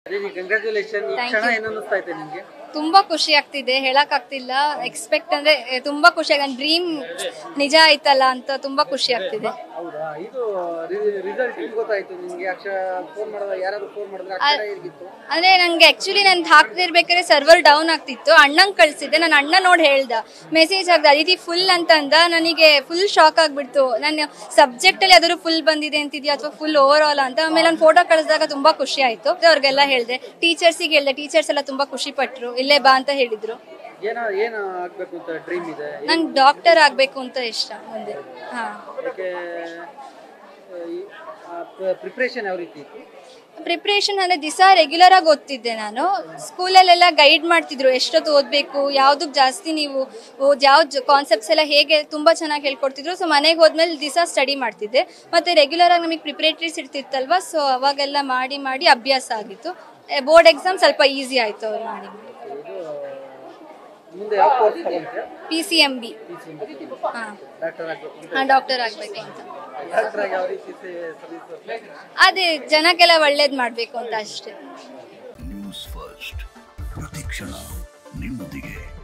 Congratulation ಈ Thank ಕ್ಷಣ you. ಏನು ಅನ್ನಿಸ್ತಾ ಇದೆ ನಿಮ್ಗೆ ತುಂಬಾ ಖುಷಿ ಆಗ್ತಿದೆ ಹೇಳಕ್ ಆಗ್ತಿಲ್ಲ ಎಕ್ಸ್ಪೆಕ್ಟ್ ಅಂದ್ರೆ ಎ, ತುಂಬಾ ಖುಷಿ ಆಗ ಡ್ರೀಮ್ ನಿಜ ಆಯ್ತಲ್ಲ ಅಂತ ತುಂಬಾ ಖುಷಿ ಆಗ್ತಿದೆ ಹೌದಾ ಇದು ರಿಸಲ್ಟ್ ಹೆಂಗ್ ಗೊತ್ತಾಯ್ತು ನಿಮ್ಗೆ ಅಕ್ಷರ ಫೋನ್ ಮಾಡಿದಾಗ ಯಾರಾದ್ರೂ ಫೋನ್ ಮಾಡಿದ್ರೆ ಅಕ್ಷರ ಹೇಗಿತ್ತು ಅಂದ್ರೆ ನಂಗೆ ಆಕ್ಚುಲಿ ನನ್ ಹಾಕ್ತಿರ್ಬೇಕಾದ್ರೆ ಸರ್ವರ್ ಡೌನ್ ಆಗ್ತಿತ್ತು ಅಣ್ಣಂಗ್ ಕಳ್ಸಿದ್ದೆ ನನ್ನ ಅಣ್ಣ ನೋಡಿ ಹೇಳ್ದ ಮೆಸೇಜ್ ಆಗ್ದ ಅದಿತಿ ಫುಲ್ ಅಂತ ಅಂದ ನನಗೆ ಫುಲ್ ಶಾಕ್ ಆಗ್ಬಿಡ್ತು ನನ್ನ ಸಬ್ಜೆಕ್ಟ್ ಅಲ್ಲಿ ಯಾವ್ದಾದ್ರು ಫುಲ್ ಬಂದಿದೆ ಅಂತಿದ್ಯಾ ಅಥವಾ ಫುಲ್ ಓವರ್ ಆಲ್ ಅಂತ ಆಮೇಲೆ ಒಂದು ಫೋಟೋ ಕಳಿಸಿದಾಗ ತುಂಬಾ ಖುಷಿ ಆಯ್ತು ಅವ್ರಿಗೆಲ್ಲ ಹೇಳ್ದೆ ಟೀಚರ್ಸಿಗೆ ಹೇಳ್ದೆ ಟೀಚರ್ಸ್ ಎಲ್ಲ ತುಂಬಾ ಖುಷಿ ಪಟ್ರು ಇಲ್ಲೇ ಬಾ ಅಂತ ಹೇಳಿದ್ರು ಏನ ಏನ ಆಗ್ಬೇಕು ಅಂತ ಡ್ರೀಮ್ ಇದೆ ನಂಗೆ ಡಾಕ್ಟರ್ ಆಗ್ಬೇಕು ಅಂತ ಇಷ್ಟ ಮುಂದೆ ಹಾ ಅದಕ್ಕೆ ಪ್ರಿಪ್ರೇಷನ್ ಯಾವ ರೀತಿ ಇತ್ತು ಪ್ರಿಪ್ರೇಷನ್ ಅಂದ್ರೆ ದಿವಸ ರೆಗ್ಯುಲರ್ ಆಗಿ ಓದ್ತಿದ್ದೆ ನಾನು ಸ್ಕೂಲಲ್ಲೆಲ್ಲ ಗೈಡ್ ಮಾಡ್ತಿದ್ರು ಎಷ್ಟೊತ್ತು ಓದಬೇಕು ಯಾವ್ದಕ್ ಜಾಸ್ತಿ ನೀವು ಓದ್ ಯಾವ ಕಾನ್ಸೆಪ್ಟ್ಸ್ ಎಲ್ಲ ಹೇಗೆ ತುಂಬಾ ಚೆನ್ನಾಗಿ ಹೇಳ್ಕೊಡ್ತಿದ್ರು ಸೊ ಮನೆಗೆ ಹೋದ್ಮೇಲೆ ದಿವಸ ಸ್ಟಡಿ ಮಾಡ್ತಿದ್ದೆ ಮತ್ತೆ ರೆಗ್ಯುಲರ್ ಆಗಿ ನಮಗೆ ಪ್ರಿಪ್ರೇಟರೀಸ್ ಇರ್ತಿತ್ತಲ್ವಾ ಸೊ ಅವಾಗೆಲ್ಲ ಮಾಡಿ ಮಾಡಿ ಅಭ್ಯಾಸ ಆಗಿತ್ತು ಬೋರ್ಡ್ ಎಕ್ಸಾಮ್ ಸ್ವಲ್ಪ ಈಸಿ ಆಯ್ತು ಅವ್ರು ಮಾಡಿ ಇದು ಮುಂದೆ ಯಾವ ಕೋರ್ಸ್ ತಗೊಂತೀಯ ಪಿ ಸಿ ಎಂ ಬಿ ಹಾಂ ಡಾಕ್ಟರ್ ಆಗ್ಬೇಕು ಅಂತ ಹಾಂ ಡಾಕ್ಟರ್ ಆಗಬೇಕು ಅಂತ ಡಾಕ್ಟರ್ ಆಗಿ ಯಾವ ರೀತಿ ಸರ್ವಿಸ್ ಅದೇ ಜನಕ್ಕೆಲ್ಲ ಒಳ್ಳೇದು ಮಾಡಬೇಕು ಅಂತ ಅಷ್ಟೇ ನ್ಯೂಸ್ ಫಸ್ಟ್ ಪ್ರತಿಕ್ಷಣ ನಿಮ್ಮೊಂದಿಗೆ